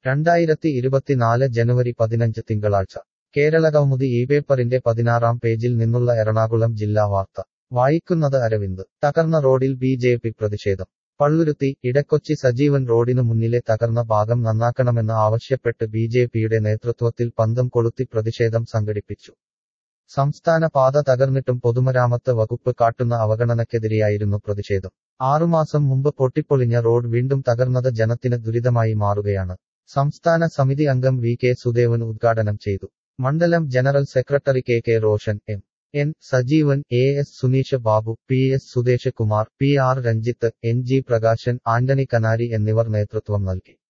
രണ്ടായിരത്തി ഇരുപത്തിനാല് ജനുവരി പതിനഞ്ച് തിങ്കളാഴ്ച കേരളകൗമുദി ഈ പേപ്പറിന്റെ പതിനാറാം പേജിൽ നിന്നുള്ള എറണാകുളം ജില്ലാ വാർത്ത വായിക്കുന്നത് അരവിന്ദ് തകർന്ന റോഡിൽ ബി ജെ പി പ്രതിഷേധം പള്ളുരുത്തി ഇടക്കൊച്ചി സജീവൻ റോഡിനു മുന്നിലെ തകർന്ന ഭാഗം നന്നാക്കണമെന്ന് ആവശ്യപ്പെട്ട് ബി ജെ പിയുടെ നേതൃത്വത്തിൽ പന്തം കൊളുത്തി പ്രതിഷേധം സംഘടിപ്പിച്ചു സംസ്ഥാന പാത തകർന്നിട്ടും പൊതുമരാമത്ത് വകുപ്പ് കാട്ടുന്ന അവഗണനയ്ക്കെതിരെയായിരുന്നു പ്രതിഷേധം ആറുമാസം മുമ്പ് പൊട്ടിപ്പൊളിഞ്ഞ റോഡ് വീണ്ടും തകർന്നത് ജനത്തിന് ദുരിതമായി മാറുകയാണ് സംസ്ഥാന സമിതി അംഗം വി കെ സുദേവൻ ഉദ്ഘാടനം ചെയ്തു മണ്ഡലം general secretary K K Roshan M N Sajeevan A S Suneesh Babu P S Sudesh Kumar P R Ranjith N G Prakashan Antony Kanari എന്നിവർ നേതൃത്വം നൽകി